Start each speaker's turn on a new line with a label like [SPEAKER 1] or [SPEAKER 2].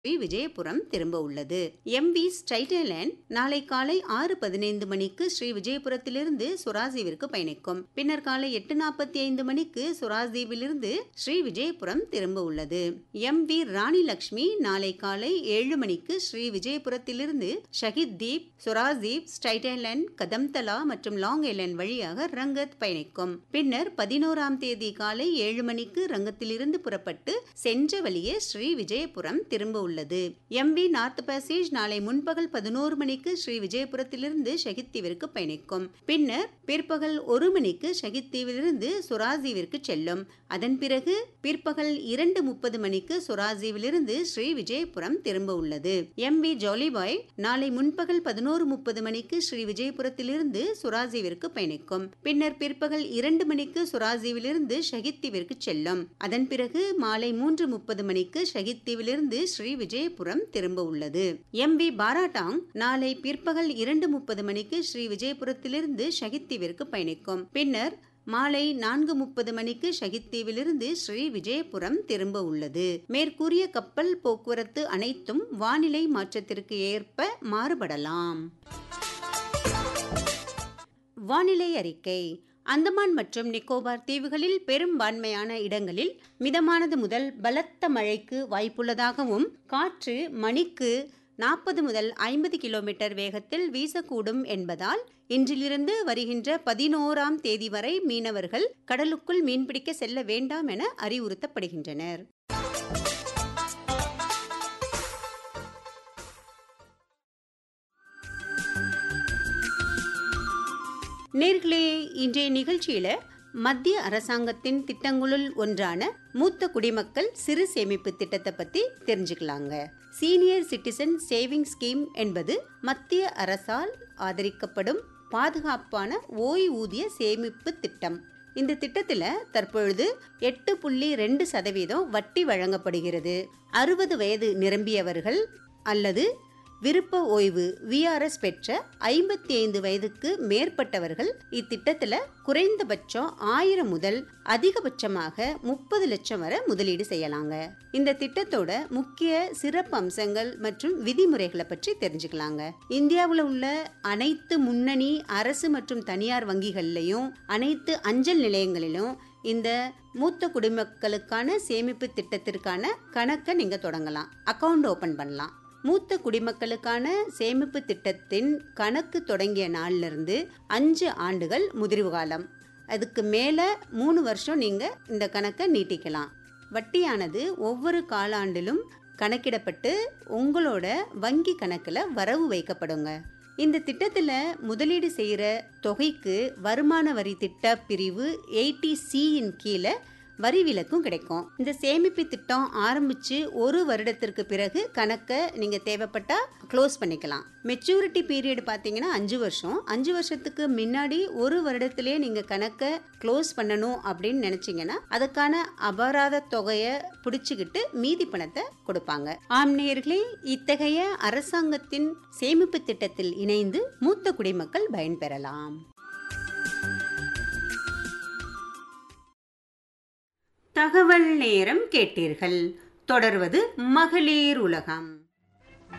[SPEAKER 1] ஸ்ரீ விஜயபுரம் திரும்ப உள்ளது எம்வி ஸ்டைட்டலேண்ட் நாளை காலை ஆறு பதினைந்து மணிக்கு ஸ்ரீ விஜயபுரத்திலிருந்து சுராஜீவிற்கு பயணிக்கும் பின்னர் காலை எட்டு நாற்பத்தி ஐந்து மணிக்கு சுராஜீவிலிருந்து ஸ்ரீ விஜயபுரம் திரும்ப உள்ளது எம் வி ராணி லட்சுமி நாளை காலை ஏழு மணிக்கு ஸ்ரீ விஜயபுரத்திலிருந்து ஷஹித் தீப் சுராஜீப் ஸ்டைட்டலேண்ட் கதம்தலா மற்றும் லாங் ஐலாண்ட் வழியாக ரங்கத் பயணிக்கும் பின்னர் பதினோராம் தேதி காலை ஏழு மணிக்கு ரங்கத்திலிருந்து புறப்பட்டு சென்ற வழியே ஸ்ரீ விஜயபுரம் திரும்ப உள்ளது எம் வி நார்த் பேசேஜ் நாளை முன்பகல் பதினோரு மணிக்கு ஸ்ரீ விஜயபுரத்திலிருந்து ஷஹித் தீவிற்கு பயணிக்கும் பின்னர் பிற்பகல் ஒரு மணிக்கு ஷஹித் தீவிலிருந்து சுராஜீவிற்கு செல்லும் அதன் பிறகு பிற்பகல் இரண்டு முப்பது மணிக்கு சுராஜீவிலிருந்து ஸ்ரீ விஜயபுரம் திரும்ப உள்ளது எம் வி ஜாலிபாய் நாளை முன்பகல் பதினோரு முப்பது மணிக்கு ஸ்ரீ விஜயபுரத்திலிருந்து சுராஜீவிற்கு பயணிக்கும் பின்னர் பிற்பகல் இரண்டு மணிக்கு சுராஜீவிலிருந்து ஷஹித் தீவிற்கு செல்லும் அதன் பிறகு மாலை மூன்று முப்பது மணிக்கு ஷஹித் தீவிலிருந்து ஸ்ரீ விஜயபுரம் திரும்ப உள்ளது எம் வி பாராட்டாங் நாளை பிற்பகல் இரண்டு முப்பது மணிக்கு ஸ்ரீ விஜயபுரத்திலிருந்து ஷஹித் தீவிற்கு பயணிக்கும் பின்னர் மாலை நான்கு முப்பது மணிக்கு ஷஹித் தீவிலிருந்து ஸ்ரீ விஜயபுரம் திரும்ப உள்ளது மேற்கூறிய கப்பல் போக்குவரத்து அனைத்தும் வானிலை மாற்றத்திற்கு ஏற்ப மாறுபடலாம் வானிலை அறிக்கை அந்தமான் மற்றும் நிக்கோபார் தீவுகளில் பெரும்பான்மையான இடங்களில் மிதமானது முதல் பலத்த மழைக்கு வாய்ப்புள்ளதாகவும் காற்று மணிக்கு நாற்பது முதல் ஐம்பது கிலோமீட்டர் வேகத்தில் வீசக்கூடும் என்பதால் இன்றிலிருந்து வருகின்ற பதினோராம் தேதி வரை மீனவர்கள் கடலுக்குள் மீன்பிடிக்க செல்ல வேண்டாம் என அறிவுறுத்தப்படுகின்றனர் நேர்களே இன்றைய நிகழ்ச்சியில மத்திய அரசாங்கத்தின் திட்டங்களுள் ஒன்றான மூத்த குடிமக்கள் சிறு சேமிப்பு திட்டத்தை பத்தி தெரிஞ்சுக்கலாங்க சீனியர் சிட்டிசன் சேவிங் ஸ்கீம் என்பது மத்திய அரசால் ஆதரிக்கப்படும் பாதுகாப்பான ஓய்வூதிய சேமிப்பு திட்டம் இந்த திட்டத்தில் தற்பொழுது எட்டு புள்ளி ரெண்டு சதவீதம் வட்டி வழங்கப்படுகிறது அறுபது வயது நிரம்பியவர்கள் அல்லது விருப்ப ஓய்வு விஆர்எஸ் பெற்ற ஐம்பத்தி ஐந்து வயதுக்கு மேற்பட்டவர்கள் இத்திட்டத்தில் குறைந்தபட்சம் ஆயிரம் முதல் அதிகபட்சமாக முப்பது லட்சம் வரை முதலீடு செய்யலாங்க இந்த திட்டத்தோட முக்கிய சிறப்பு அம்சங்கள் மற்றும் விதிமுறைகளை பற்றி தெரிஞ்சுக்கலாங்க இந்தியாவில் உள்ள அனைத்து முன்னணி அரசு மற்றும் தனியார் வங்கிகள்லையும் அனைத்து அஞ்சல் நிலையங்களிலும் இந்த மூத்த குடிமக்களுக்கான சேமிப்பு திட்டத்திற்கான கணக்கை நீங்க தொடங்கலாம் அக்கவுண்ட் ஓபன் பண்ணலாம் மூத்த குடிமக்களுக்கான சேமிப்பு திட்டத்தின் கணக்கு தொடங்கிய நாளிலிருந்து அஞ்சு ஆண்டுகள் முதிர்வு காலம் அதுக்கு மேலே மூணு வருஷம் நீங்கள் இந்த கணக்கை நீட்டிக்கலாம் வட்டியானது ஒவ்வொரு காலாண்டிலும் கணக்கிடப்பட்டு உங்களோட வங்கி கணக்கில் வரவு வைக்கப்படுங்க இந்த திட்டத்தில் முதலீடு செய்கிற தொகைக்கு வருமான வரி திட்ட பிரிவு எயிட்டி சியின் கீழே வரி விலக்கும் கிடைக்கும் இந்த சேமிப்பு திட்டம் ஆரம்பிச்சு ஒரு வருடத்திற்கு பிறகு கணக்கை நீங்க தேவைப்பட்டா க்ளோஸ் பண்ணிக்கலாம் மெச்சூரிட்டி பீரியட் பார்த்தீங்கன்னா அஞ்சு வருஷம் அஞ்சு வருஷத்துக்கு முன்னாடி ஒரு வருடத்திலே நீங்க கணக்கை க்ளோஸ் பண்ணணும் அப்படின்னு நினைச்சீங்கன்னா அதுக்கான அபராத தொகையை பிடிச்சுக்கிட்டு மீதி பணத்தை கொடுப்பாங்க ஆம்நேயர்களே இத்தகைய அரசாங்கத்தின் சேமிப்பு திட்டத்தில் இணைந்து மூத்த குடிமக்கள் பயன்பெறலாம் தகவல் நேரம் கேட்டீர்கள் தொடர்வது மகளிர் உலகம்